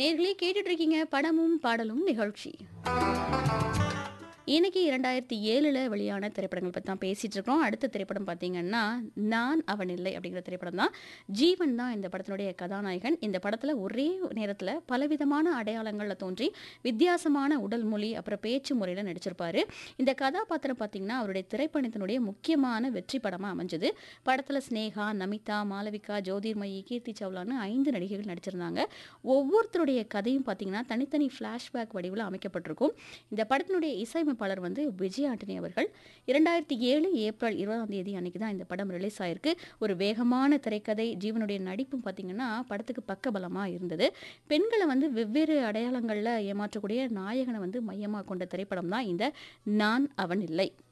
நேர்களே கேட்டுட்டு இருக்கீங்க படமும் பாடலும் நிகழ்ச்சி இன்னைக்கு இரண்டாயிரத்தி ஏழில் வெளியான திரைப்படங்கள் பற்றி தான் பேசிகிட்டு இருக்கோம் அடுத்த திரைப்படம் பார்த்தீங்கன்னா நான் அவன் இல்லை அப்படிங்கிற திரைப்படம் தான் ஜீவன் தான் இந்த படத்தினுடைய கதாநாயகன் இந்த படத்தில் ஒரே நேரத்தில் பலவிதமான அடையாளங்களில் தோன்றி வித்தியாசமான உடல் மொழி அப்புறம் பேச்சு முறையில் நடிச்சிருப்பாரு இந்த கதாபாத்திரம் பார்த்தீங்கன்னா அவருடைய திரைப்படத்தினுடைய முக்கியமான வெற்றி படமாக அமைஞ்சது படத்தில் ஸ்னேகா நமிதா மாளவிகா ஜோதிர்மயி கீர்த்தி சவ்லான்னு ஐந்து நடிகைகள் நடிச்சிருந்தாங்க ஒவ்வொருத்தருடைய கதையும் பார்த்தீங்கன்னா தனித்தனி ஃப்ளாஷ்பேக் வடிவில் அமைக்கப்பட்டிருக்கும் இந்த படத்தினுடைய இசையமைப்பாளர் வந்து விஜய் ஆண்டனி அவர்கள் இரண்டாயிரத்தி ஏழு ஏப்ரல் இருபதாம் தேதி அன்னைக்கு தான் இந்த படம் ரிலீஸ் ஆயிருக்கு ஒரு வேகமான திரைக்கதை ஜீவனுடைய நடிப்பும் பார்த்தீங்கன்னா படத்துக்கு பக்கபலமாக இருந்தது பெண்களை வந்து வெவ்வேறு அடையாளங்களில் ஏமாற்றக்கூடிய நாயகனை வந்து மையமாக கொண்ட திரைப்படம் தான் இந்த நான் அவன் இல்லை